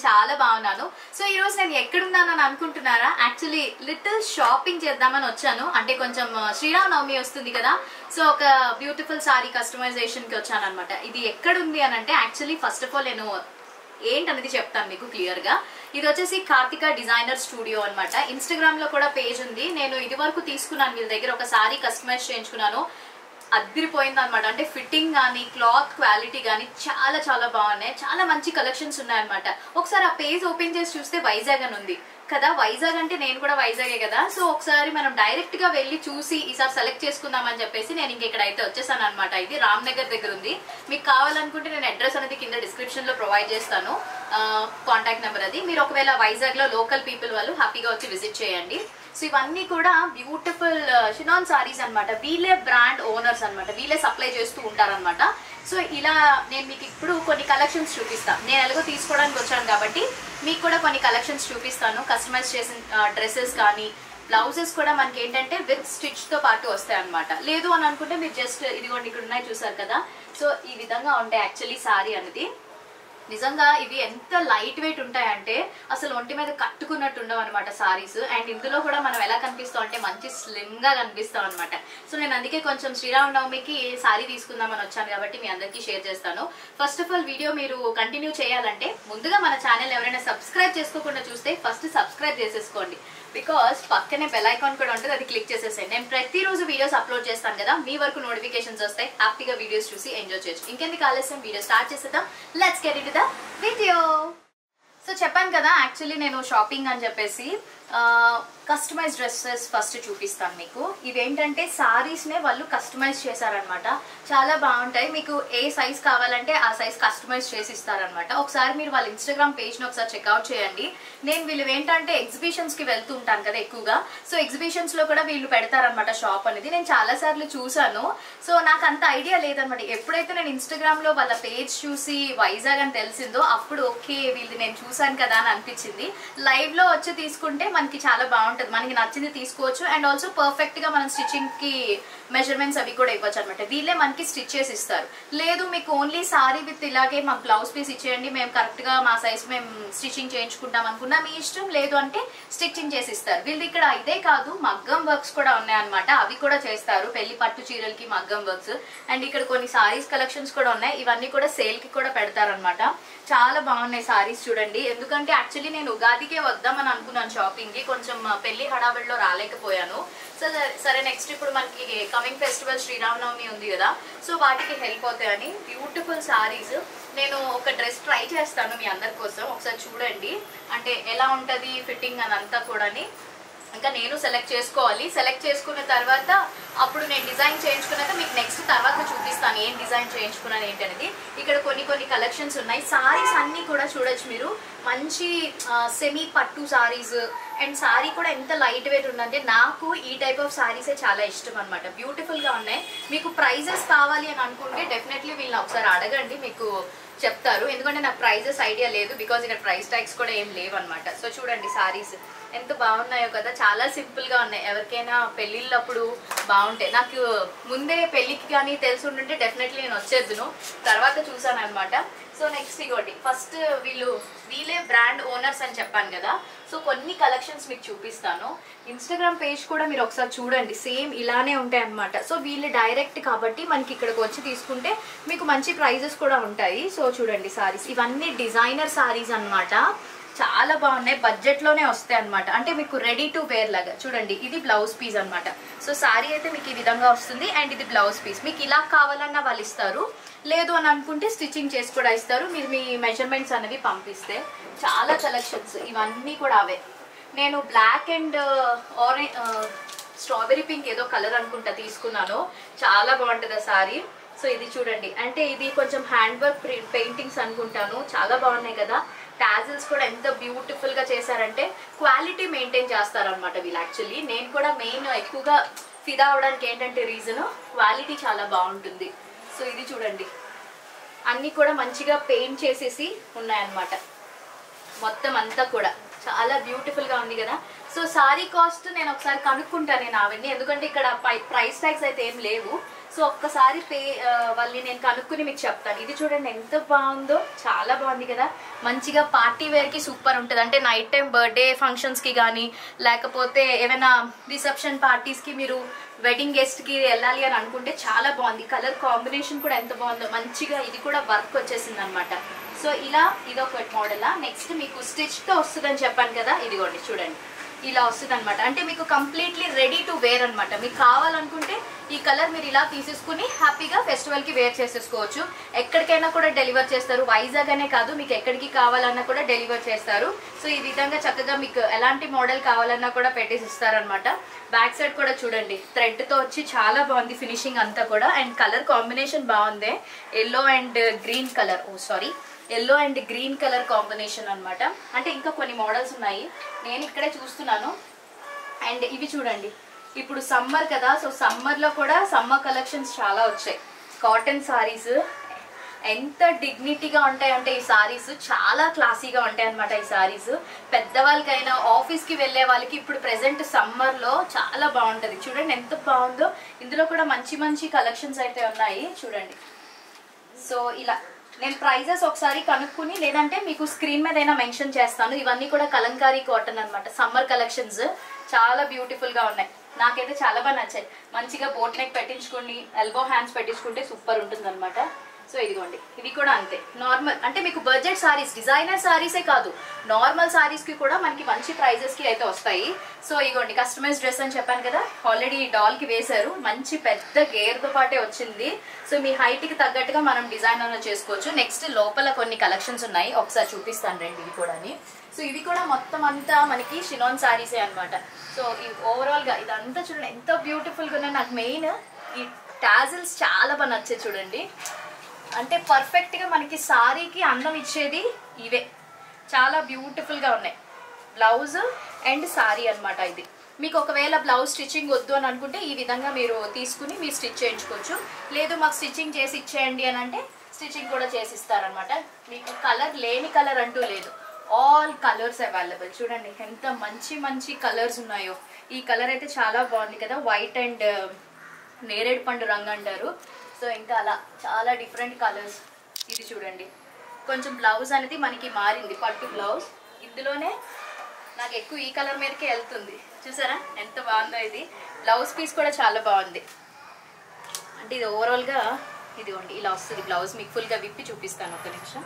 చాలా బాగున్నాను సో ఈ రోజు నేను ఎక్కడున్నానని అనుకుంటున్నారా యాక్చువల్లీ లిటిల్ షాపింగ్ చేద్దామని వచ్చాను అంటే కొంచెం ఆ, శ్రీరామ నవమి వస్తుంది కదా సో ఒక బ్యూటిఫుల్ సారీ కస్టమైజేషన్ కి వచ్చాను అనమాట ఇది ఎక్కడుంది అని అంటే యాక్చువల్లీ ఫస్ట్ ఆఫ్ ఆల్ నేను ఏంటనేది చెప్తాను మీకు క్లియర్ గా ఇది వచ్చేసి కార్తిక డిజైనర్ స్టూడియో అన్నమాట ఇన్స్టాగ్రామ్ లో కూడా పేజ్ ఉంది నేను ఇది వరకు తీసుకున్నాను వీళ్ళ దగ్గర ఒక సారీ కస్టమైజ్ చేయించుకున్నాను అద్దరిపోయింది అనమాట అంటే ఫిట్టింగ్ కానీ క్లాత్ క్వాలిటీ కానీ చాలా చాలా బాగున్నాయి చాలా మంచి కలెక్షన్స్ ఉన్నాయన్నమాట ఒకసారి ఆ పేజ్ ఓపెన్ చేసి చూస్తే వైజాగ్ అని ఉంది కదా వైజాగ్ అంటే నేను కూడా వైజాగే కదా సో ఒకసారి మనం డైరెక్ట్ గా వెళ్ళి చూసి ఈసారి సెలెక్ట్ చేసుకుందామని చెప్పేసి నేను ఇంక ఇక్కడ అయితే వచ్చేసాను అనమాట ఇది రామ్ నగర్ దగ్గర ఉంది మీకు కావాలనుకుంటే నేను అడ్రస్ అనేది కింద డిస్క్రిప్షన్ లో ప్రొవైడ్ చేస్తాను కాంటాక్ట్ నెంబర్ అది మీరు ఒకవేళ వైజాగ్ లో లోకల్ పీపుల్ వాళ్ళు హ్యాపీగా వచ్చి విజిట్ చేయండి సో ఇవన్నీ కూడా బ్యూటిఫుల్ షినాన్ సారీస్ అన్నమాట వీళ్ళే బ్రాండ్ ఓనర్స్ అన్నమాట వీళ్ళే సప్లై చేస్తూ ఉంటారన్నమాట సో ఇలా నేను మీకు ఇప్పుడు కొన్ని కలెక్షన్స్ చూపిస్తాను నేను ఎలాగో తీసుకోవడానికి వచ్చాను కాబట్టి మీకు కూడా కొన్ని కలెక్షన్స్ చూపిస్తాను కస్టమైజ్ చేసిన డ్రెస్సెస్ కానీ బ్లౌజెస్ కూడా మనకి ఏంటంటే విత్ స్టిచ్ తో పాటు వస్తాయి అనమాట లేదు అని అనుకుంటే మీరు జస్ట్ ఇదిగోండి ఇక్కడ ఉన్నాయి చూసారు కదా సో ఈ విధంగా ఉంటాయి యాక్చువల్లీ సారీ అనేది నిజంగా ఇవి ఎంత లైట్ వెయిట్ ఉంటాయంటే అసలు ఒంటి మీద కట్టుకున్నట్టు ఉండవు అనమాట సారీస్ అండ్ ఇందులో కూడా మనం ఎలా కనిపిస్తాం అంటే మంచి స్లిమ్ గా కనిపిస్తాం అనమాట సో నేను అందుకే కొంచెం శ్రీరామనవమికి సారీ తీసుకుందామని వచ్చాను కాబట్టి మీ అందరికీ షేర్ చేస్తాను ఫస్ట్ ఆఫ్ ఆల్ వీడియో మీరు కంటిన్యూ చేయాలంటే ముందుగా మన ఛానల్ ఎవరైనా సబ్స్క్రైబ్ చేసుకోకుండా చూస్తే ఫస్ట్ సబ్స్క్రైబ్ చేసేసుకోండి బికాస్ పక్కనే బెల్ ఐకాన్ కూడా ఉంటుంది అది క్లిక్ చేసేసేయండి నేను ప్రతిరోజు వీడియోస్ అప్లోడ్ చేస్తాను కదా మీ వరకు నోటిఫికేషన్స్ వస్తాయి హ్యాపీగా వీడియోస్ చూసి ఎంజాయ్ చేయొచ్చు ఇంకెందుకు ఆలస్యం వీడియో స్టార్ట్ చేసేద్దాం let's get it the video so చెప్పాను కదా యాక్చువల్లీ నేను షాపింగ్ అని చెప్పేసి కస్టమైజ్ డ్రెస్సెస్ ఫస్ట్ చూపిస్తాను మీకు ఇవేంటంటే సారీస్నే వాళ్ళు కస్టమైజ్ చేశారనమాట చాలా బాగుంటాయి మీకు ఏ సైజ్ కావాలంటే ఆ సైజ్ కస్టమైజ్ చేసి ఇస్తారనమాట ఒకసారి మీరు వాళ్ళ ఇన్స్టాగ్రామ్ పేజ్ని ఒకసారి చెక్అవుట్ చేయండి నేను వీళ్ళు ఏంటంటే ఎగ్జిబిషన్స్కి వెళ్తూ ఉంటాను కదా ఎక్కువగా సో ఎగ్జిబిషన్స్లో కూడా వీళ్ళు పెడతారనమాట షాప్ అనేది నేను చాలా సార్లు చూసాను సో నాకు అంత ఐడియా లేదనమాట ఎప్పుడైతే నేను ఇన్స్టాగ్రామ్లో వాళ్ళ పేజ్ చూసి వైజాగ్ అని తెలిసిందో అప్పుడు ఓకే వీళ్ళు నేను చూసాను కదా అని అనిపించింది లైవ్లో వచ్చి తీసుకుంటే మనకి చాలా బాగుంటుంది మనకి నచ్చింది తీసుకోవచ్చు అండ్ ఆల్సో పర్ఫెక్ట్ గా మనం స్టిచ్చింగ్ కి మెజర్మెంట్స్ అవి కూడా ఇవ్వచ్చు అనమాట వీళ్ళే మనకి స్టిచ్ చేసి ఇస్తారు లేదు మీకు ఓన్లీ సారీ విత్ ఇలాగే మాకు బ్లౌజ్ పీస్ ఇచ్చేయండి మేము కరెక్ట్ గా మా సైజ్ మేము స్టిచ్చింగ్ చేయించుకుంటాం అనుకున్నా మీ ఇష్టం లేదు అంటే స్టిచ్చింగ్ చేసి ఇస్తారు వీళ్ళు ఇక్కడ ఇదే కాదు మగ్గం వర్క్స్ కూడా ఉన్నాయన్నమాట అవి కూడా చేస్తారు పెళ్లి పట్టు చీరలకి మగ్గం వర్క్స్ అండ్ ఇక్కడ కొన్ని సారీస్ కలెక్షన్స్ కూడా ఉన్నాయి ఇవన్నీ కూడా సేల్ కి కూడా పెడతారనమాట చాలా బాగున్నాయి సారీస్ చూడండి ఎందుకంటే యాక్చువల్లీ నేను ఉగాదికే వద్దామని అనుకున్నాను షాపింగ్ కి కొంచెం ఆ, పెళ్లి హడావిడిలో రాలేకపోయాను సో సరే నెక్స్ట్ ఇప్పుడు మనకి కమింగ్ ఫెస్టివల్ శ్రీరామనవమి ఉంది కదా సో వాటికి హెల్ప్ అవుతాయని బ్యూటిఫుల్ సారీస్ నేను ఒక డ్రెస్ ట్రై చేస్తాను మీ అందరి కోసం ఒకసారి చూడండి అంటే ఎలా ఉంటది ఫిట్టింగ్ అదంతా కూడాని ఇంకా నేను సెలెక్ట్ చేసుకోవాలి సెలెక్ట్ చేసుకున్న తర్వాత అప్పుడు నేను డిజైన్ చేయించుకున్నాక మీకు నెక్స్ట్ తర్వాత చూపిస్తాను ఏం డిజైన్ చేయించుకున్నాను ఏంటనేది ఇక్కడ కొన్ని కొన్ని కలెక్షన్స్ ఉన్నాయి సారీస్ అన్నీ కూడా చూడొచ్చు మీరు మంచి సెమీ పట్టు సారీస్ అండ్ సారీ కూడా ఎంత లైట్ వెయిట్ ఉందంటే నాకు ఈ టైప్ ఆఫ్ సారీసే చాలా ఇష్టం అనమాట బ్యూటిఫుల్గా ఉన్నాయి మీకు ప్రైజెస్ కావాలి అని అనుకుంటే డెఫినెట్లీ వీళ్ళని ఒకసారి అడగండి మీకు చెప్తారు ఎందుకంటే నాకు ప్రైజెస్ ఐడియా లేదు బికాజ్ ఇక్కడ ప్రైస్ ట్యాగ్స్ కూడా ఏం లేవు అనమాట సో చూడండి సారీస్ ఎంత బాగున్నాయో కదా చాలా సింపుల్ గా ఉన్నాయి ఎవరికైనా పెళ్ళిళ్ళప్పుడు బాగుంటాయి నాకు ముందే పెళ్ళికి కానీ తెలిసి ఉంటుంటే డెఫినెట్లీ నేను వచ్చేద్దును తర్వాత చూసాను అనమాట సో నెక్స్ట్ ఇగోటి ఫస్ట్ వీళ్ళు వీళ్ళే బ్రాండ్ ఓనర్స్ అని చెప్పాను కదా సో కొన్ని కలెక్షన్స్ మీకు చూపిస్తాను ఇన్స్టాగ్రామ్ పేజ్ కూడా మీరు ఒకసారి చూడండి సేమ్ ఇలానే ఉంటాయి అనమాట సో వీళ్ళు డైరెక్ట్ కాబట్టి మనకి ఇక్కడికి వచ్చి తీసుకుంటే మీకు మంచి ప్రైజెస్ కూడా ఉంటాయి సో చూడండి సారీస్ ఇవన్నీ డిజైనర్ సారీస్ అన్నమాట చాలా బాగున్నాయి బడ్జెట్ లోనే వస్తాయి అనమాట అంటే మీకు రెడీ టు వేర్ లాగా చూడండి ఇది బ్లౌజ్ పీస్ అన్నమాట సో సారీ అయితే మీకు ఈ విధంగా వస్తుంది అండ్ ఇది బ్లౌజ్ పీస్ మీకు ఇలా కావాలన్నా వాళ్ళు ఇస్తారు లేదు అని అనుకుంటే స్టిచ్చింగ్ చేసి కూడా ఇస్తారు మీరు మీ మెజర్మెంట్స్ అనేవి పంపిస్తే చాలా కలెక్షన్స్ ఇవన్నీ కూడా అవే నేను black and orange strawberry pink ఏదో కలర్ అనుకుంటా తీసుకున్నాను చాలా బాగుంటుంది ఆ సారీ సో ఇది చూడండి అంటే ఇది కొంచెం హ్యాండ్ వర్క్ పెయింటింగ్స్ అనుకుంటాను చాలా బాగున్నాయి కదా టాజిల్స్ కూడా ఎంత బ్యూటిఫుల్ గా చేశారంటే క్వాలిటీ మెయింటైన్ చేస్తారనమాట వీళ్ళు యాక్చువల్లీ నేను కూడా మెయిన్ ఎక్కువగా ఫిదా అవడానికి ఏంటంటే రీజన్ క్వాలిటీ చాలా బాగుంటుంది సో ఇది చూడండి అన్నీ కూడా మంచిగా పెయింట్ చేసేసి ఉన్నాయన్నమాట మొత్తం అంతా కూడా చాలా బ్యూటిఫుల్ గా ఉంది కదా సో సారీ కాస్ట్ నేను ఒకసారి కనుక్కుంటాను నేను అవన్నీ ఎందుకంటే ఇక్కడ ప్రైస్ ట్యాగ్స్ అయితే ఏం లేవు సో ఒక్కసారి పే ఆ, వాళ్ళని నేను కనుక్కుని మీకు చెప్తాను ఇది చూడండి ఎంత బాగుందో చాలా బాగుంది కదా మంచిగా పార్టీ వేర్కి సూపర్ ఉంటుంది అంటే నైట్ టైం బర్త్డే ఫంక్షన్స్కి కానీ లేకపోతే ఏమైనా రిసెప్షన్ పార్టీస్కి మీరు వెడ్డింగ్ గెస్ట్కి వెళ్ళాలి అని అనుకుంటే చాలా బాగుంది కలర్ కాంబినేషన్ కూడా ఎంత బాగుందో మంచిగా ఇది కూడా వర్క్ వచ్చేసింది అనమాట సో ఇలా ఇది ఒక మోడల్ నెక్స్ట్ మీకు స్టిచ్తో వస్తుందని చెప్పాను కదా ఇదిగోండి చూడండి ఇలా వస్తుంది అనమాట అంటే మీకు కంప్లీట్లీ రెడీ టు వేర్ అనమాట మీకు కావాలనుకుంటే ఈ కలర్ మీరు ఇలా తీసేసుకుని హ్యాపీగా ఫెస్టివల్కి వేర్ చేసేసుకోవచ్చు ఎక్కడికైనా కూడా డెలివర్ చేస్తారు వైజాగ్ అనే కాదు మీకు ఎక్కడికి కావాలన్నా కూడా డెలివర్ చేస్తారు సో ఈ విధంగా చక్కగా మీకు ఎలాంటి మోడల్ కావాలన్నా కూడా పెట్టేసి ఇస్తారనమాట బ్యాక్ సైడ్ కూడా చూడండి థ్రెడ్తో వచ్చి చాలా బాగుంది ఫినిషింగ్ అంతా కూడా అండ్ కలర్ కాంబినేషన్ బాగుంది yellow and green colour oh sorry yellow and green colour combination అన్నమాట అంటే ఇంకా కొన్ని మోడల్స్ ఉన్నాయి నేను ఇక్కడే చూస్తున్నాను అండ్ ఇవి చూడండి ఇప్పుడు సమ్మర్ కదా సో సమ్మర్లో కూడా సమ్మర్ కలెక్షన్స్ చాలా వచ్చాయి కాటన్ సారీస్ ఎంత డిగ్నిటీగా ఉంటాయంటే ఈ సారీస్ చాలా క్లాసీగా ఉంటాయి అనమాట ఈ సారీస్ పెద్దవాళ్ళకైనా ఆఫీస్కి వెళ్ళే వాళ్ళకి ఇప్పుడు ప్రెసెంట్ సమ్మర్లో చాలా బాగుంటుంది చూడండి ఎంత బాగుందో ఇందులో కూడా మంచి మంచి కలెక్షన్స్ అయితే ఉన్నాయి చూడండి సో ఇలా నేను ప్రైజెస్ ఒకసారి కనుక్కుని లేదంటే మీకు స్క్రీన్ మీద అయినా మెన్షన్ చేస్తాను ఇవన్నీ కూడా కలంకారీ కాటన్ అన్నమాట సమ్మర్ కలెక్షన్స్ చాలా బ్యూటిఫుల్ గా ఉన్నాయి నాకైతే చాలా బాగా నచ్చాయి మంచిగా బోట్ నెక్ పెట్టించుకుని ఎల్బో హ్యాండ్స్ పెట్టించుకుంటే సూపర్ ఉంటుంది సో ఇదిగోండి ఇవి కూడా అంతే నార్మల్ అంటే మీకు బడ్జెట్ సారీస్ డిజైనర్ సారీసే కాదు నార్మల్ సారీస్ కి కూడా మనకి మంచి ప్రైజెస్ కి అయితే వస్తాయి సో ఇదిగోండి కస్టమైజ్ డ్రెస్ అని చెప్పాను కదా ఆల్రెడీ డాల్ కి వేశారు మంచి పెద్ద గేర్ తో పాటే వచ్చింది సో మీ హైట్ కి తగ్గట్టుగా మనం డిజైన్ అనేది చేసుకోవచ్చు నెక్స్ట్ లోపల కొన్ని కలెక్షన్స్ ఉన్నాయి ఒకసారి చూపిస్తాను రండి ఇవి కూడా సో ఇవి కూడా మొత్తం అంతా మనకి షినాన్ సారీసే అన్నమాట సో ఈ ఓవరాల్ గా ఇదంతా చూడండి ఎంత బ్యూటిఫుల్ గా ఉన్నాయి నాకు మెయిన్ ఈ టాజిల్స్ చాలా బాగా నచ్చాయి చూడండి అంటే పర్ఫెక్ట్ గా మనకి సారీకి అందం ఇచ్చేది ఇవే చాలా బ్యూటిఫుల్ గా ఉన్నాయి బ్లౌజ్ అండ్ సారీ అన్నమాట ఇది మీకు ఒకవేళ బ్లౌజ్ స్టిచ్చింగ్ వద్దు అని అనుకుంటే ఈ విధంగా మీరు తీసుకుని మీరు స్టిచ్ చేయించుకోవచ్చు లేదు మాకు స్టిచ్చింగ్ చేసి ఇచ్చేయండి అని అంటే స్టిచ్చింగ్ కూడా చేసి ఇస్తారనమాట మీకు కలర్ లేని కలర్ అంటూ లేదు ఆల్ కలర్స్ అవైలబుల్ చూడండి ఎంత మంచి మంచి కలర్స్ ఉన్నాయో ఈ కలర్ అయితే చాలా బాగుంది కదా వైట్ అండ్ నేరేడు పండు రంగు అంటారు సో ఇంకా అలా చాలా డిఫరెంట్ కలర్స్ ఇది చూడండి కొంచెం బ్లౌజ్ అనేది మనకి మారింది పట్టు బ్లౌజ్ ఇందులోనే నాకు ఎక్కువ ఈ కలర్ మీదకే వెళ్తుంది చూసారా ఎంత బాగుందో ఇది బ్లౌజ్ పీస్ కూడా చాలా బాగుంది అంటే ఇది ఓవరాల్గా ఇదిగోండి ఇలా వస్తుంది బ్లౌజ్ మీకు ఫుల్గా విప్పి చూపిస్తాను ఒక నిమిషం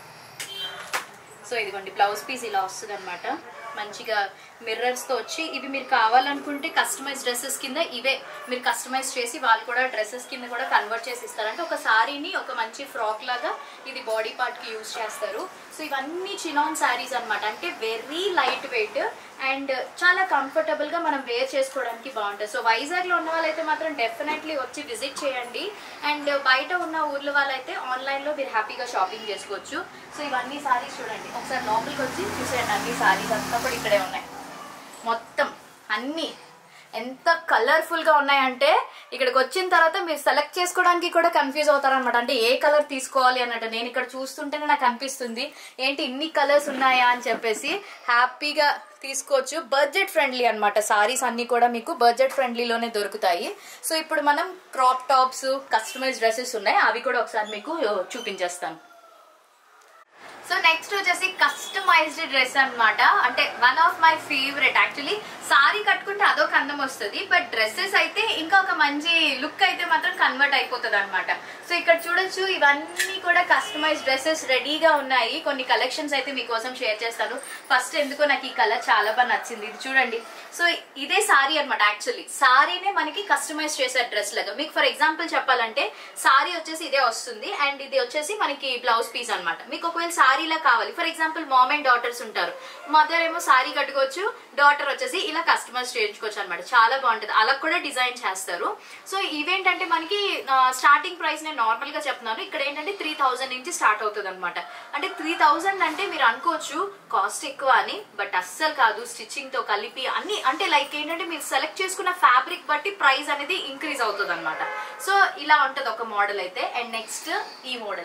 సో ఇదిగోండి బ్లౌజ్ పీస్ ఇలా వస్తుంది అనమాట మంచిగా మిర్రర్స్తో వచ్చి ఇవి మీరు కావాలనుకుంటే కస్టమైజ్ డ్రెస్సెస్ కింద ఇవే మీరు కస్టమైజ్ చేసి వాళ్ళు కూడా డ్రెస్సెస్ కింద కూడా కన్వర్ట్ చేసి ఇస్తారంటే ఒక సారీని ఒక మంచి ఫ్రాక్ లాగా ఇది బాడీ పార్ట్కి యూజ్ చేస్తారు సో ఇవన్నీ చినాన్ శారీస్ అన్నమాట అంటే వెరీ లైట్ వెయిట్ అండ్ చాలా కంఫర్టబుల్గా మనం వేర్ చేసుకోవడానికి బాగుంటుంది సో వైజాగ్లో ఉన్న వాళ్ళైతే మాత్రం డెఫినెట్లీ వచ్చి విజిట్ చేయండి అండ్ బయట ఉన్న ఊర్ల వాళ్ళైతే ఆన్లైన్లో మీరు హ్యాపీగా షాపింగ్ చేసుకోవచ్చు సో ఇవన్నీ సారీస్ చూడండి ఒకసారి లోపలికి వచ్చి చూసేయండి అన్ని సారీస్ అంతా కూడా ఇక్కడే ఉన్నాయి మొత్తం అన్నీ ఎంత కలర్ఫుల్ గా ఉన్నాయంటే ఇక్కడికి వచ్చిన తర్వాత మీరు సెలెక్ట్ చేసుకోవడానికి కూడా కన్ఫ్యూజ్ అవుతారనమాట అంటే ఏ కలర్ తీసుకోవాలి అన్నట్టు నేను ఇక్కడ చూస్తుంటేనే నాకు అనిపిస్తుంది ఏంటి ఇన్ని కలర్స్ ఉన్నాయా అని చెప్పేసి హ్యాపీగా తీసుకోవచ్చు బడ్జెట్ ఫ్రెండ్లీ అన్నమాట సారీస్ అన్ని కూడా మీకు బడ్జెట్ ఫ్రెండ్లీలోనే దొరుకుతాయి సో ఇప్పుడు మనం క్రాప్ టాప్స్ కస్టమైజ్ డ్రెస్సెస్ ఉన్నాయి అవి కూడా ఒకసారి మీకు చూపించేస్తాను సో నెక్స్ట్ వచ్చేసి కస్టమైజ్డ్ డ్రెస్ అన్నమాట అంటే one of my favourite actually sari కట్టుకుంటే అదొక అందం వస్తుంది బట్ డ్రెస్సెస్ అయితే ఇంకా ఒక మంచి లుక్ అయితే మాత్రం కన్వర్ట్ అయిపోతుంది అనమాట సో ఇక్కడ చూడొచ్చు ఇవన్నీ కూడా కస్టమైజ్ డ్రెస్సెస్ రెడీగా ఉన్నాయి కొన్ని కలెక్షన్స్ అయితే మీకోసం షేర్ చేస్తాను ఫస్ట్ ఎందుకో నాకు ఈ కలర్ చాలా బాగా నచ్చింది ఇది చూడండి సో ఇదే సారీ అనమాట యాక్చువల్లీ సారీనే మనకి కస్టమైజ్ చేసే డ్రెస్ లాగా మీకు ఫర్ ఎగ్జాంపుల్ చెప్పాలంటే సారీ వచ్చేసి ఇదే వస్తుంది అండ్ ఇది వచ్చేసి మనకి బ్లౌజ్ పీస్ అన్నమాట మీకు ఒకవేళ సారీలా కావాలి for example mom and daughters ఉంటారు మదర్ ఏమో సారీ కట్టుకోవచ్చు డాటర్ వచ్చేసి ఇలా కస్టమైజ్ చేయించుకోవచ్చు అనమాట చాలా బాగుంటుంది అలా కూడా డిజైన్ చేస్తారు సో ఇవేంటంటే మనకి స్టార్టింగ్ ప్రైస్ నేను నార్మల్ గా చెప్తున్నాను ఇక్కడ ఏంటంటే త్రీ థౌసండ్ నుంచి స్టార్ట్ అవుతుంది అనమాట అంటే త్రీ థౌసండ్ అంటే మీరు అనుకోవచ్చు కాస్ట్ ఎక్కువ అని బట్ అస్సలు కాదు స్టిచ్చింగ్ తో కలిపి అన్ని అంటే లైక్ ఏంటంటే మీరు సెలెక్ట్ చేసుకున్న ఫ్యాబ్రిక్ బట్టి ప్రైస్ అనేది ఇంక్రీజ్ అవుతుంది అనమాట సో ఇలా ఉంటది ఒక మోడల్ అయితే అండ్ నెక్స్ట్ ఈ మోడల్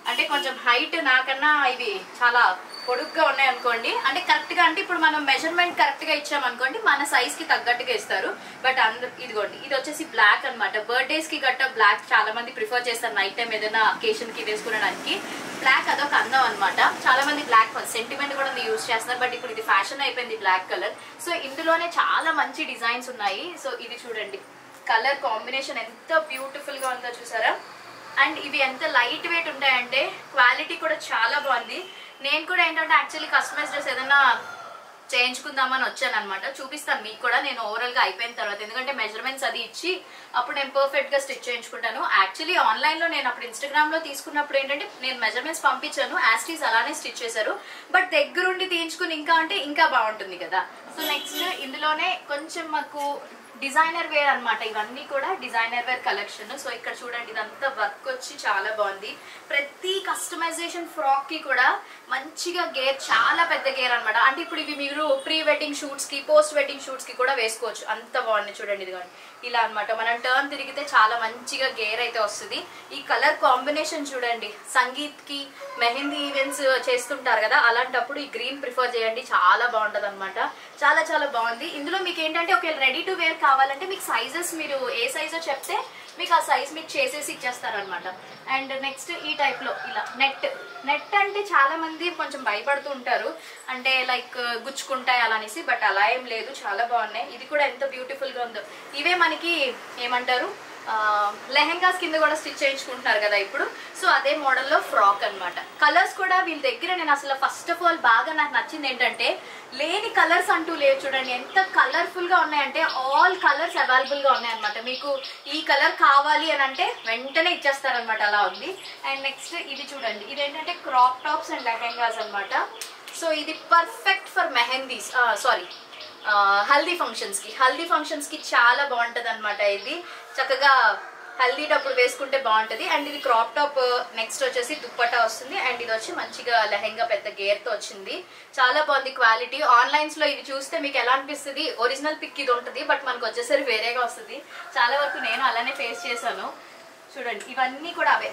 అంటే కొంచెం హైట్ నాకన్నా ఇవి చాలా పొడుగ్గా ఉన్నాయి అనుకోండి అంటే కరెక్ట్ గా అంటే ఇప్పుడు మనం మెజర్మెంట్ కరెక్ట్ గా ఇచ్చామనుకోండి మన సైజ్ కి తగ్గట్టుగా ఇస్తారు బట్ అందరు ఇదిగోండి ఇది వచ్చేసి బ్లాక్ అన్నమాట బర్త్డేస్ కి గట్ట బ్లాక్ చాలా మంది ప్రిఫర్ చేస్తారు నైట్ టైం ఏదైనా అకేషన్ కి వేసుకోవడానికి బ్లాక్ అదొక అందం అన్నమాట చాలా మంది బ్లాక్ సెంటిమెంట్ కూడా యూజ్ చేస్తున్నారు బట్ ఇప్పుడు ఇది ఫ్యాషన్ అయిపోయింది బ్లాక్ కలర్ సో ఇందులోనే చాలా మంచి డిజైన్స్ ఉన్నాయి సో ఇది చూడండి కలర్ కాంబినేషన్ ఎంత బ్యూటిఫుల్ గా ఉందో చూసారా అండ్ ఇవి ఎంత లైట్ వెయిట్ ఉంటాయంటే క్వాలిటీ కూడా చాలా బాగుంది నేను కూడా ఏంటంటే యాక్చువల్లీ కస్టమైజ్ డ్రెస్ ఏదైనా చేయించుకుందామని వచ్చాను అనమాట చూపిస్తాను మీకు కూడా నేను ఓవరాల్ గా అయిపోయిన తర్వాత ఎందుకంటే మెజర్మెంట్స్ అది ఇచ్చి అప్పుడు నేను పర్ఫెక్ట్ గా స్టిచ్ చేయించుకుంటాను యాక్చువల్లీ ఆన్లైన్ లో నేను అప్పుడు ఇన్స్టాగ్రామ్ లో తీసుకున్నప్పుడు ఏంటంటే నేను మెజర్మెంట్స్ పంపించాను యాస్టీస్ అలానే స్టిచ్ చేశారు బట్ దగ్గరుండి తీయించుకుని ఇంకా అంటే ఇంకా బాగుంటుంది కదా సో నెక్స్ట్ ఇందులోనే కొంచెం మాకు డిజైనర్ వేర్ అన్నమాట ఇవన్నీ కూడా డిజైనర్ వేర్ కలెక్షన్ సో ఇక్కడ చూడండి ఇదంతా వర్క్ వచ్చి చాలా బాగుంది ప్రతి కస్టమైజేషన్ ఫ్రాక్ కి కూడా మంచిగా గేర్ చాలా పెద్ద గేర్ అన్నమాట అంటే ఇప్పుడు ఇవి మీరు ప్రీ వెడ్డింగ్ షూట్స్ కి పోస్ట్ వెడ్డింగ్ షూట్స్ కి కూడా వేసుకోవచ్చు అంత బాగుంది చూడండి ఇదిగోండి ఇలా అన్నమాట మనం టర్న్ తిరిగితే చాలా మంచిగా గేర్ అయితే వస్తుంది ఈ కలర్ కాంబినేషన్ చూడండి సంగీత్ కి మెహందీ ఈవెంట్స్ చేస్తుంటారు కదా అలాంటప్పుడు ఈ గ్రీన్ ప్రిఫర్ చేయండి చాలా బాగుంటది అనమాట చాలా చాలా బాగుంది ఇందులో మీకు ఏంటంటే ఒకవేళ రెడీ టు వేర్ కావాలంటే మీకు సైజెస్ మీరు ఏ సైజో చెప్తే మీకు ఆ సైజ్ మీకు చేసేసి ఇచ్చేస్తారనమాట అండ్ నెక్స్ట్ ఈ టైప్ లో ఇలా నెట్ నెట్ అంటే చాలా మంది కొంచెం భయపడుతూ ఉంటారు అంటే లైక్ గుచ్చుకుంటాయి అలా అనేసి బట్ అలా ఏం లేదు చాలా బాగున్నాయి ఇది కూడా ఎంత బ్యూటిఫుల్ గా ఉందో ఇవే మనకి ఏమంటారు లెహెంగాస్ కింద కూడా స్టిచ్ చేయించుకుంటున్నారు కదా ఇప్పుడు సో అదే మోడల్లో ఫ్రాక్ అన్నమాట కలర్స్ కూడా వీళ్ళ దగ్గర నేను అసలు ఫస్ట్ ఆఫ్ ఆల్ బాగా నాకు నచ్చింది ఏంటంటే లేని కలర్స్ అంటూ లేవు చూడండి ఎంత కలర్ఫుల్ గా ఉన్నాయంటే ఆల్ కలర్స్ అవైలబుల్ గా ఉన్నాయన్నమాట మీకు ఈ కలర్ కావాలి అని అంటే వెంటనే ఇచ్చేస్తారనమాట అలా ఉంది అండ్ నెక్స్ట్ ఇది చూడండి ఇది ఏంటంటే క్రాప్ టాప్స్ అండ్ లెహెంగాస్ అన్నమాట సో ఇది perfect for mehndis sorry haldi functions కి హల్దీ ఫంక్షన్స్ కి చాలా బాగుంటది అనమాట ఇది చక్కగా హల్దీ అప్పుడు వేసుకుంటే బాగుంటది అండ్ ఇది క్రాప్ టాప్ నెక్స్ట్ వచ్చేసి దుప్పటా వస్తుంది అండ్ ఇది వచ్చి మంచిగా లెహెంగా పెద్ద గేర్ తో వచ్చింది చాలా బాగుంది క్వాలిటీ ఆన్లైన్స్ లో ఇవి చూస్తే మీకు ఎలా అనిపిస్తుంది ఒరిజినల్ పిక్ ఇది ఉంటుంది బట్ మనకు వచ్చేసరికి వేరేగా వస్తుంది చాలా వరకు నేను అలానే ఫేస్ చేశాను చూడండి ఇవన్నీ కూడా అవే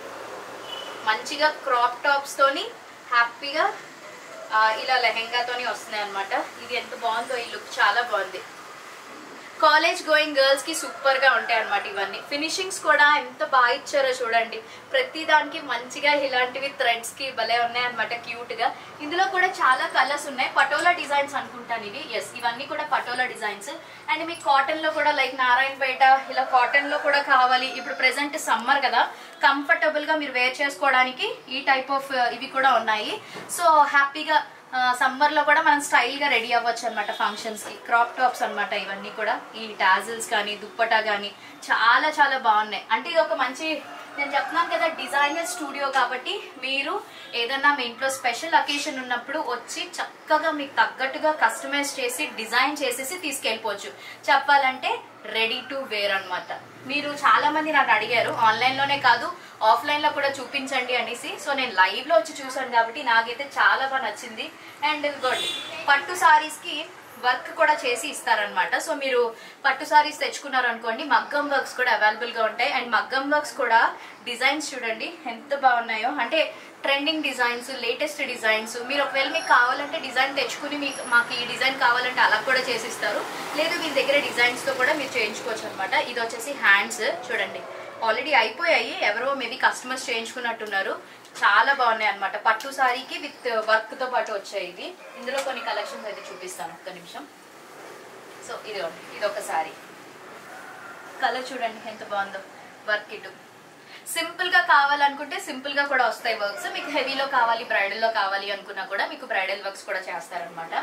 మంచిగా క్రాప్ టాప్స్ తోని హ్యాపీగా ఆ, ఇలా లెహెంగాతోని వస్తున్నాయి అనమాట ఇది ఎంత బాగుందో ఈ లుక్ చాలా బాగుంది కాలేజ్ గోయింగ్ గర్ల్స్ కి సూపర్ గా ఉంటాయి అనమాట ఇవన్నీ ఫినిషింగ్స్ కూడా ఎంత బాగా ఇచ్చారో చూడండి ప్రతి దానికి మంచిగా ఇలాంటివి థ్రెడ్స్ కి భలే ఉన్నాయి అనమాట క్యూట్ గా ఇందులో కూడా చాలా కలర్స్ ఉన్నాయి పటోలా డిజైన్స్ అనుకుంటాను ఇవి ఎస్ ఇవన్నీ కూడా పటోలా డిజైన్స్ అండ్ మీకు కాటన్ లో కూడా లైక్ నారాయణపేట ఇలా కాటన్ లో కూడా కావాలి ఇప్పుడు ప్రెసెంట్ సమ్మర్ కదా కంఫర్టబుల్ గా మీరు వేర్ చేసుకోవడానికి ఈ టైప్ ఆఫ్ ఇవి కూడా ఉన్నాయి సో హ్యాపీగా సమ్మర్ లో కూడా మనం స్టైల్ గా రెడీ అవ్వచ్చు అనమాట ఫంక్షన్స్ కి క్రాప్ టాప్స్ అన్నమాట ఇవన్నీ కూడా ఈ టాజిల్స్ కానీ దుప్పటా కానీ చాలా చాలా బాగున్నాయి అంటే ఇది ఒక మంచి నేను చెప్తున్నాను కదా డిజైనర్ స్టూడియో కాబట్టి మీరు ఏదన్నా మీ ఇంట్లో స్పెషల్ అకేషన్ ఉన్నప్పుడు వచ్చి చక్కగా మీకు తగ్గట్టుగా కస్టమైజ్ చేసి డిజైన్ చేసేసి తీసుకెళ్ళిపోవచ్చు చెప్పాలంటే రెడీ టు వేర్ అన్నమాట మీరు చాలా మంది నన్ను అడిగారు ఆన్లైన్ లోనే కాదు ఆఫ్లైన్ లో కూడా చూపించండి అనేసి సో నేను లైవ్ లో వచ్చి చూసాను కాబట్టి నాకైతే చాలా బాగా నచ్చింది అండ్ ఇదిగోండి పట్టు సారీస్ కి వర్క్ కూడా చేసి ఇస్తారనమాట సో మీరు పట్టు సారీస్ తెచ్చుకున్నారు అనుకోండి మగ్గం వర్క్స్ కూడా అవైలబుల్ గా ఉంటాయి అండ్ మగ్గం వర్క్స్ కూడా డిజైన్స్ చూడండి ఎంత బాగున్నాయో అంటే ట్రెండింగ్ డిజైన్స్ లేటెస్ట్ డిజైన్స్ మీరు ఒకవేళ మీకు కావాలంటే డిజైన్ తెచ్చుకుని మీకు మాకు ఈ డిజైన్ కావాలంటే అలా కూడా చేసిస్తారు లేదు మీ దగ్గర డిజైన్స్ తో కూడా మీరు చేయించుకోవచ్చు అనమాట ఇది వచ్చేసి హ్యాండ్స్ చూడండి ఆల్రెడీ అయిపోయాయి ఎవరో మేబీ కస్టమర్స్ చేయించుకున్నట్టున్నారు చాలా బాగున్నాయి అనమాట పట్టు సారీకి విత్ వర్క్ తో పాటు వచ్చాయి ఇది ఇందులో కొన్ని కలెక్షన్స్ అయితే చూపిస్తాను ఒక్క నిమిషం సో ఇది ఇది ఒక సారీ కలర్ చూడండి ఎంత బాగుందో వర్క్ ఇటు సింపుల్ గా కావాలనుకుంటే సింపుల్ గా కూడా వస్తాయి వర్క్స్ మీకు హెవీలో కావాలి బ్రైడల్ లో కావాలి అనుకున్నా కూడా మీకు బ్రైడల్ వర్క్స్ కూడా చేస్తారనమాట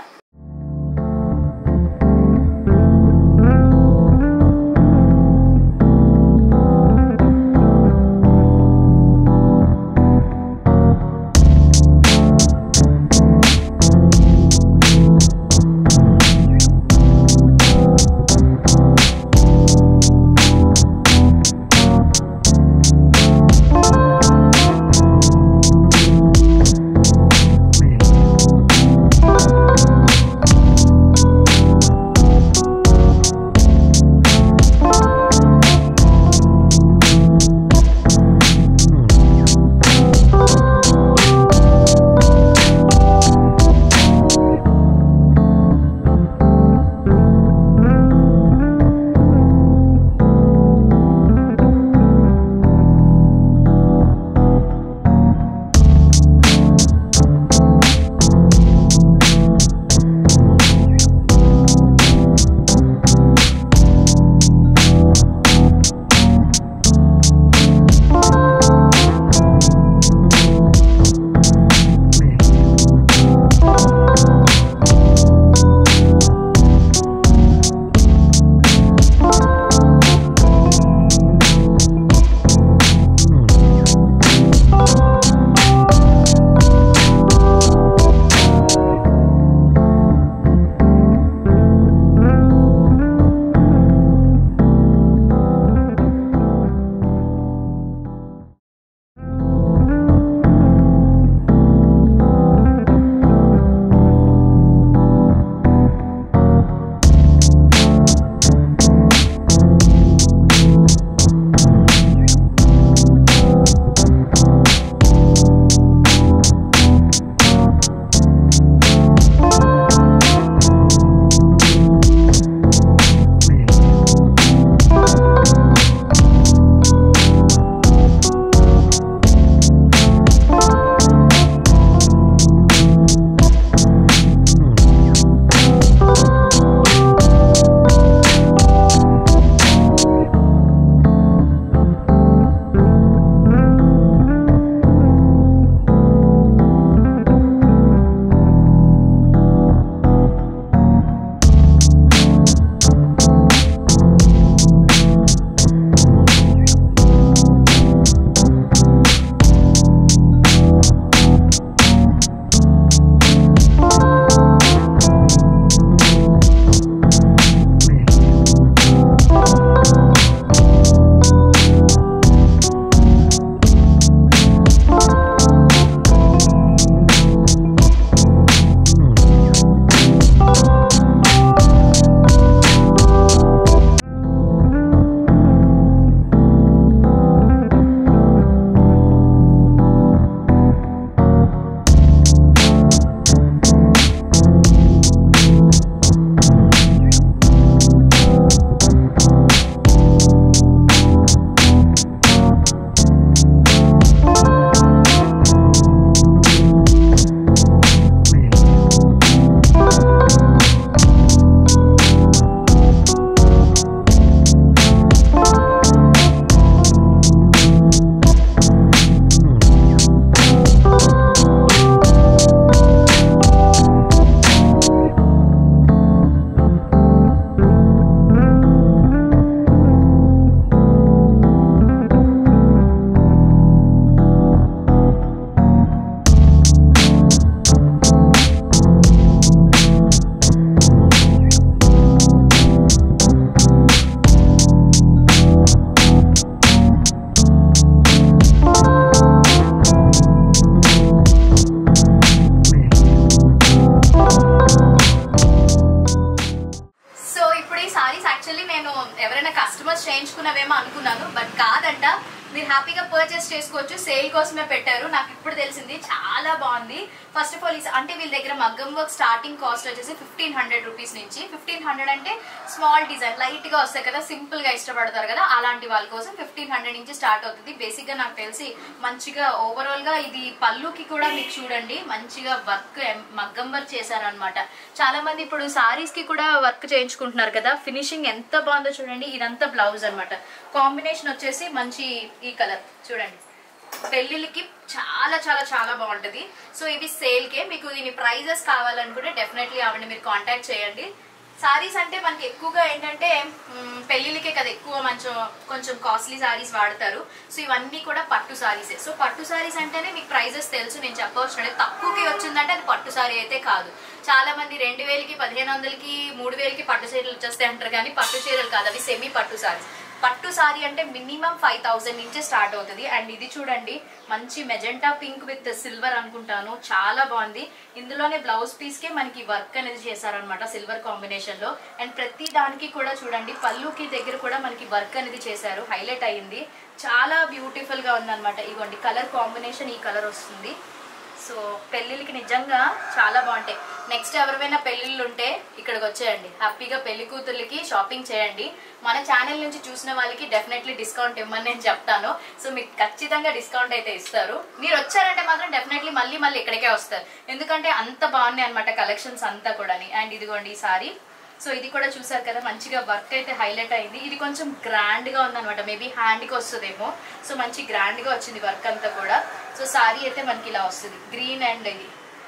కాదంట మీరు హ్యాపీగా పర్చేస్ చేసుకోవచ్చు సేల్ కోసమే పెట్టారు నాకు ఇప్పుడు తెలిసింది చాలా బాగుంది ఫస్ట్ ఆఫ్ ఆల్ అంటే వీళ్ళ దగ్గర మగ్గం వర్క్ స్టార్టింగ్ కాస్ట్ వచ్చేసి ఫిఫ్టీన్ హండ్రెడ్ రూపీస్ నుంచి ఫిఫ్టీన్ హండ్రెడ్ అంటే స్మాల్ డిజైన్ లైట్ గా వస్తాయి కదా సింపుల్ గా ఇష్టపడతారు కదా అలాంటి వాళ్ళ కోసం ఫిఫ్టీన్ హండ్రెడ్ నుంచి స్టార్ట్ అవుతుంది బేసిక్ గా నాకు తెలిసి మంచిగా ఓవరాల్ గా ఇది పళ్ళుకి కూడా మీకు చూడండి మంచిగా వర్క్ మగ్గం వర్క్ చేశారనమాట చాలా మంది ఇప్పుడు సారీస్ కి కూడా వర్క్ చేయించుకుంటున్నారు కదా ఫినిషింగ్ ఎంత బాగుందో చూడండి ఇదంతా బ్లౌజ్ అన్నమాట కాంబినేషన్ వచ్చేసి మంచి ఈ కలర్ చూడండి పెళ్ళిళ్ళకి చాలా చాలా చాలా బాగుంటది సో ఇవి సేల్ కే మీకు దీని ప్రైజెస్ కావాలనుకుంటే డెఫినెట్లీ ఆవిడ మీరు కాంటాక్ట్ చేయండి సారీస్ అంటే మనకి ఎక్కువగా ఏంటంటే మ్, పెళ్ళిళ్ళకే కదా ఎక్కువ మంచి కొంచెం కాస్ట్లీ సారీస్ వాడతారు సో ఇవన్నీ కూడా పట్టు సారీసే సో పట్టు సారీస్ అంటేనే మీకు ప్రైజెస్ తెలుసు నేను చెప్పవచ్చు తక్కువకి వచ్చిందంటే అది పట్టు సారీ అయితే కాదు చాలా మంది రెండు వేలకి పదిహేను వందలకి మూడు వేలకి పట్టు చీరలు వచ్చేస్తాయి అంటారు కానీ పట్టు చీరలు కాదు అవి సెమీ పట్టు సారీస్ పట్టు సారీ అంటే మినిమం ఫైవ్ థౌసండ్ నుంచే స్టార్ట్ అవుతుంది అండ్ ఇది చూడండి మంచి మెజెంటా పింక్ విత్ సిల్వర్ అనుకుంటాను చాలా బాగుంది ఇందులోనే బ్లౌజ్ పీస్ కి మనకి వర్క్ అనేది చేశారనమాట సిల్వర్ కాంబినేషన్ లో అండ్ ప్రతి దానికి కూడా చూడండి పళ్ళుకి దగ్గర కూడా మనకి వర్క్ అనేది చేశారు హైలైట్ అయ్యింది చాలా బ్యూటిఫుల్ గా ఉందన్నమాట ఇవ్వండి కలర్ కాంబినేషన్ ఈ కలర్ వస్తుంది సో పెళ్ళిళ్ళకి నిజంగా చాలా బాగుంటాయి నెక్స్ట్ ఎవరివైనా పెళ్ళిళ్ళు ఉంటే ఇక్కడికి వచ్చేయండి హ్యాపీగా పెళ్లి కూతుర్లకి షాపింగ్ చేయండి మన ఛానల్ నుంచి చూసిన వాళ్ళకి డెఫినెట్లీ డిస్కౌంట్ ఇవ్వమని నేను చెప్తాను సో మీకు ఖచ్చితంగా డిస్కౌంట్ అయితే ఇస్తారు మీరు వచ్చారంటే మాత్రం డెఫినెట్లీ మళ్ళీ మళ్ళీ ఇక్కడికే వస్తారు ఎందుకంటే అంత బాగున్నాయి అనమాట కలెక్షన్స్ అంతా కూడా అండ్ ఇదిగోండి ఈ సారీ సో ఇది కూడా చూసారు కదా మంచిగా వర్క్ అయితే హైలైట్ అయింది ఇది కొంచెం గ్రాండ్ గా ఉందన్నమాట మేబీ హ్యాండ్ కి వస్తుందేమో సో మంచి గ్రాండ్ గా వచ్చింది వర్క్ అంతా కూడా సో సారీ అయితే మనకి ఇలా వస్తుంది గ్రీన్ అండ్ ఇది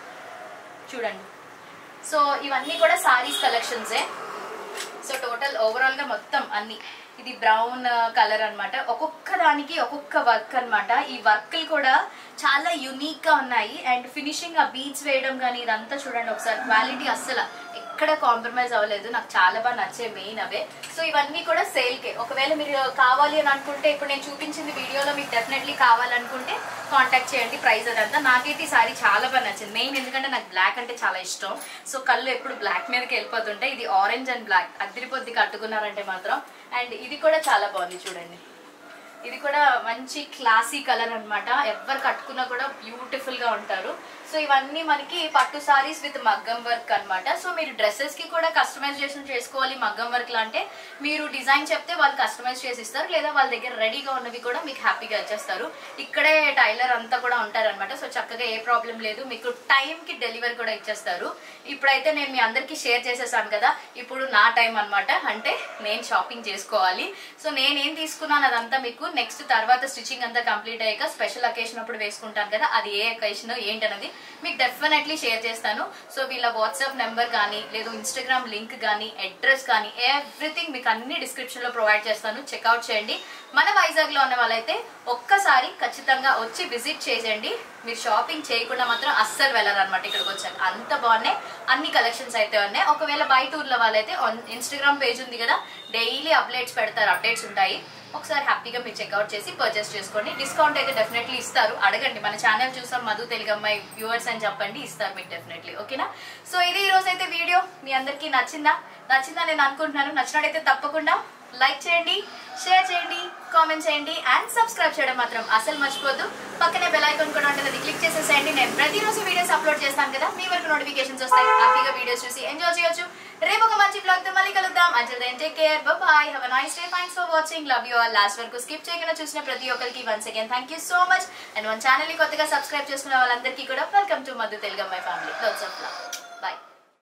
చూడండి సో ఇవన్నీ కూడా సారీస్ కలెక్షన్సే సో టోటల్ ఓవరాల్ గా మొత్తం అన్ని ఇది బ్రౌన్ కలర్ అన్నమాట ఒక్కొక్క దానికి ఒక్కొక్క వర్క్ అన్నమాట ఈ వర్క్లు కూడా చాలా యునిక్ గా ఉన్నాయి అండ్ ఫినిషింగ్ ఆ బీచ్ వేయడం కానీ ఇదంతా చూడండి ఒకసారి క్వాలిటీ అస్సలు ఎక్కడ కాంప్రమైజ్ అవ్వలేదు నాకు చాలా బాగా నచ్చే మెయిన్ అవే సో ఇవన్నీ కూడా సేల్ కే ఒకవేళ మీరు కావాలి అని అనుకుంటే ఇప్పుడు నేను చూపించింది వీడియోలో మీకు డెఫినెట్లీ కావాలనుకుంటే కాంటాక్ట్ చేయండి ప్రైస్ అదంతా నాకైతే ఈ సారీ చాలా బాగా నచ్చింది మెయిన్ ఎందుకంటే నాకు బ్లాక్ అంటే చాలా ఇష్టం సో కళ్ళు ఎప్పుడు బ్లాక్ మీదకి వెళ్ళిపోతుంటాయి ఇది ఆరెంజ్ అండ్ బ్లాక్ అద్దరిపోద్ది కట్టుకున్నారంటే మాత్రం అండ్ ఇది కూడా చాలా బాగుంది చూడండి ఇది కూడా మంచి క్లాసీ కలర్ అన్నమాట ఎవరు కట్టుకున్నా కూడా బ్యూటిఫుల్ గా ఉంటారు సో ఇవన్నీ మనకి పట్టు సారీస్ విత్ మగ్గం వర్క్ అన్నమాట సో మీరు డ్రెస్సెస్ కి కూడా కస్టమైజేషన్ చేసుకోవాలి మగ్గం వర్క్ లా అంటే మీరు డిజైన్ చెప్తే వాళ్ళు కస్టమైజ్ చేసి ఇస్తారు లేదా వాళ్ళ దగ్గర రెడీగా ఉన్నవి కూడా మీకు హ్యాపీగా ఇచ్చేస్తారు ఇక్కడే టైలర్ అంతా కూడా ఉంటారన్నమాట సో చక్కగా ఏ ప్రాబ్లం లేదు మీకు టైం కి డెలివరీ కూడా ఇచ్చేస్తారు ఇప్పుడైతే నేను మీ అందరికి షేర్ చేసేసాను కదా ఇప్పుడు నా టైం అన్నమాట అంటే నేను షాపింగ్ చేసుకోవాలి సో నేనేం తీసుకున్నాను అదంతా మీకు నెక్స్ట్ తర్వాత స్టిచ్చింగ్ అంతా కంప్లీట్ అయ్యాక స్పెషల్ అకేషన్ అప్పుడు వేసుకుంటాను కదా అది ఏ అకేషన్ ఏంటన్నది మీకు డెఫినెట్లీ షేర్ చేస్తాను సో వీళ్ళ వాట్సాప్ నెంబర్ కానీ లేదు ఇన్స్టాగ్రామ్ లింక్ కానీ అడ్రస్ కానీ ఎవ్రీథింగ్ మీకు అన్ని డిస్క్రిప్షన్ లో ప్రొవైడ్ చేస్తాను చెక్అవుట్ చేయండి మన వైజాగ్ లో ఉన్న వాళ్ళైతే ఒక్కసారి ఖచ్చితంగా వచ్చి విజిట్ చేయండి మీరు షాపింగ్ చేయకుండా మాత్రం అస్సలు వెళ్ళరన్నమాట ఇక్కడికి వచ్చాక అంత బాగున్నాయి అన్ని కలెక్షన్స్ అయితే ఉన్నాయి ఒకవేళ బయట ఊర్లో వాళ్ళైతే ఇన్స్టాగ్రామ్ పేజ్ ఉంది కదా డైలీ అప్డేట్స్ పెడతారు అప్డేట్స్ ఉంటాయి ఒకసారి హ్యాపీగా మీరు చెక్అవుట్ చేసి పర్చేస్ చేసుకోండి డిస్కౌంట్ అయితే డెఫినెట్లీ ఇస్తారు అడగండి మన ఛానల్ చూసాం మధు తెలుగు అమ్మాయి వ్యూవర్స్ అని చెప్పండి ఇస్తారు మీకు డెఫినెట్లీ ఓకేనా సో ఇది ఈ రోజు అయితే వీడియో మీ అందరికీ నచ్చిందా నచ్చిందా నేను అనుకుంటున్నాను నచ్చినట్టయితే తప్పకుండా లైక్ చేయండి షేర్ చేయండి కామెంట్ చేయండి అండ్ సబ్స్క్రైబ్ చేయడం మాత్రం అసలు మర్చిపోద్దు పక్కనే బెల్ ఐకాన్ కూడా ఉంటుంది అది క్లిక్ చేసేసేయండి నేను ప్రతిరోజు వీడియోస్ అప్లోడ్ చేస్తాను కదా మీ వరకు నోటిఫికేషన్స్ వస్తాయి హ్యాపీగా వీడియోస్ చూసి ఎంజాయ్ చేయొచ్చు రేపు ఒక మంచి బ్లాగ్ తో మళ్ళీ కలుద్దాం until then take care bye have a nice day thanks for watching love you all last వరకు స్కిప్ చేయకుండా చూసిన ప్రతి ఒక్కరికి once again thank you so much and మన ఛానల్ ని కొత్తగా సబ్స్క్రైబ్ చేసుకున్న వాళ్ళందరికీ కూడా welcome to Madhu Telugu my family lots of love bye